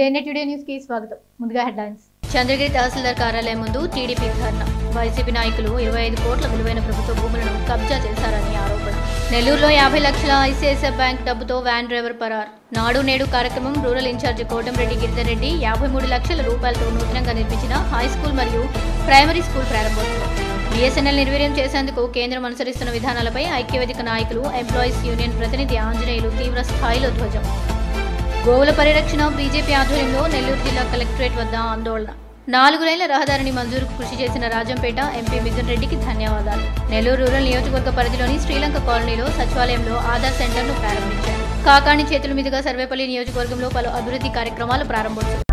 జేఎన్ఎట్ today news కి స్వాగతం ముందుగా హెడ్లైన్స్ చంద్రగిరి తహసీల్దార్ కార్యాలయం ముందు టీడీపీ ధర్నా వైసీపీ నాయకులు ఇరవై ఐదు కోట్ల విలువైన ప్రభుత్వ భూములను కబ్జా చేశారని ఆరోపణ నెల్లూరులో యాభై లక్షల ఐసిఐసిఐ బ్యాంక్ డబ్బుతో వ్యాన్ డ్రైవర్ పరార్ నాడు నేడు కార్యక్రమం రూరల్ ఇన్ఛార్జి కోటంరెడ్డి గిరిధర్ రెడ్డి యాభై మూడు లక్షల రూపాయలతో నూతనంగా నిర్మించిన హై స్కూల్ మరియు ప్రైమరీ స్కూల్ ప్రారంభోత్సవం బీఎస్ఎన్ఎల్ నిర్వీర్యం చేసేందుకు కేంద్రం అనుసరిస్తున్న విధానాలపై ఐక్యవేదిక నాయకులు ఎంప్లాయీస్ యూనియన్ ప్రతినిధి ఆంజనేయులు తీవ్ర స్థాయిలో ధ్వజం గోవుల పరిరక్షణ బీజేపీ ఆధ్వర్యంలో నెల్లూరు జిల్లా కలెక్టరేట్ వద్ద ఆందోళన నాలుగు లైన్ల రహదారిని మంజూరుకు కృషి చేసిన రాజంపేట ఎంపీ మిథున్ రెడ్డికి ధన్యవాదాలు నెల్లూరు రూరల్ నియోజకవర్గ పరిధిలోని శ్రీలంక కాలనీలో సచివాలయంలో ఆధార్ సెంటర్ను ప్రారంభించారు కాకాణి చేతుల మీదుగా సర్వేపల్లి నియోజకవర్గంలో పలు అభివృద్ధి కార్యక్రమాలు ప్రారంభోత్సవం